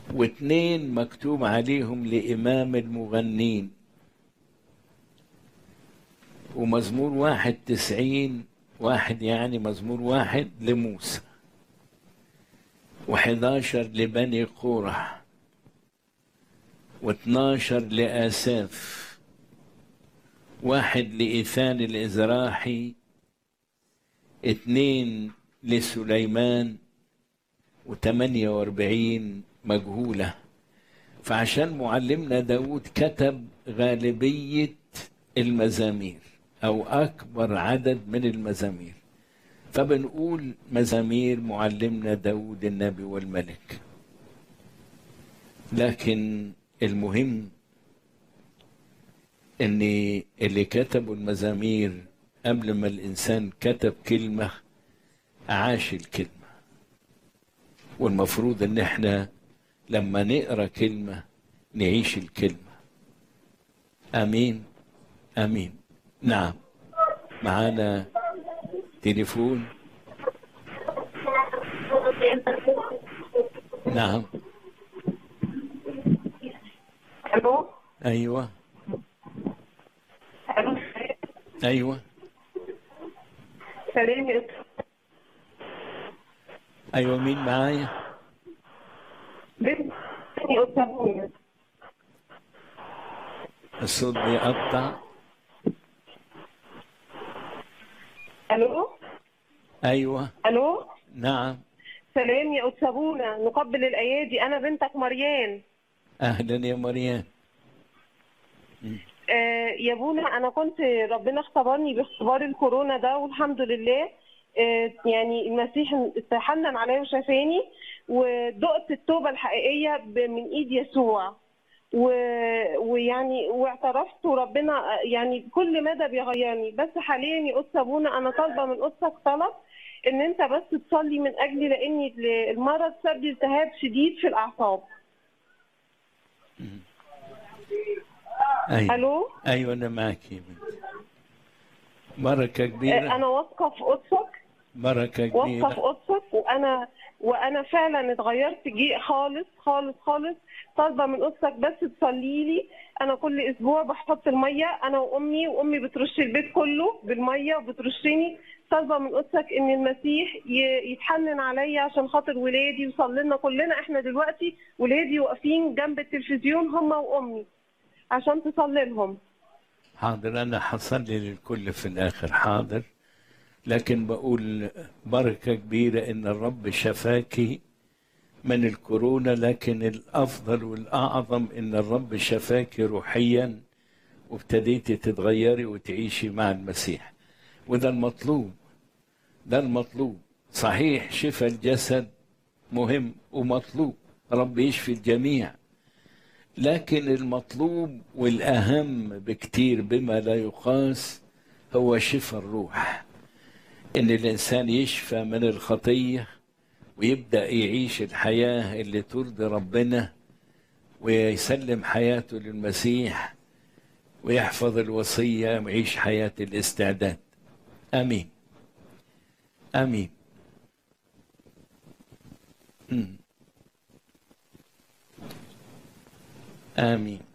واتنين مكتوب عليهم لإمام المغنين ومزمور واحد تسعين واحد يعني مزمور واحد لموسى وحداشر لبني قورح واتناشر لآساف واحد لإيثان الإزراحي اتنين لسليمان وتمانية واربعين مجهولة فعشان معلمنا داود كتب غالبية المزامير أو أكبر عدد من المزامير فبنقول مزامير معلمنا داود النبي والملك لكن المهم ان اللي كتبوا المزامير قبل ما الانسان كتب كلمه عاش الكلمه والمفروض ان احنا لما نقرا كلمه نعيش الكلمه امين امين نعم معانا تليفون نعم الو ايوه الو ايوه سلام يا أستاذ. ايوه مين معايا بنت يا أستاذ. الصوت بيقطع الو ايوه الو نعم سلام يا أتسابونا نقبل الأيادي أنا بنتك مريان اهلا يا مريم آه يا بونا أنا كنت ربنا اختبرني باختبار الكورونا ده والحمد لله آه يعني المسيح تحنن عليا وشافاني ودقت التوبة الحقيقية ب- من إيد يسوع و... ويعني واعترفت وربنا يعني كل مدى بيغيرني بس حاليا يا قدس ابونا انا طالبه من قدسك طلب ان انت بس تصلي من اجلي لان المرض سبب لي التهاب شديد في الاعصاب ايوه الو ايوه انا معك يا بنتي بركه آه، كبيره انا واثقه في قدسك بركه واثقه في كبيره قدسك وانا وانا فعلا اتغيرت جي خالص خالص خالص طالبه من قدسك بس تصلي لي انا كل اسبوع بحط الميه انا وامي وامي بترش البيت كله بالميه وبترشني طالبه من قدسك ان المسيح ي- يتحنن عليا عشان خاطر ولادي وصلي لنا كلنا احنا دلوقتي ولادي واقفين جنب التلفزيون هم وامي عشان تصلي لهم حاضر انا حصلي للكل في الاخر حاضر لكن بقول بركه كبيره ان الرب شفاكي من الكورونا لكن الافضل والاعظم ان الرب شفاكي روحيا وابتديتي تتغيري وتعيشي مع المسيح وده المطلوب ده المطلوب صحيح شفاء الجسد مهم ومطلوب رب يشفي الجميع لكن المطلوب والأهم بكتير بما لا يقاس هو شفاء الروح إن الإنسان يشفى من الخطية ويبدأ يعيش الحياة اللي ترضي ربنا ويسلم حياته للمسيح ويحفظ الوصية ويعيش حياة الاستعداد آمين آمين مم. آمين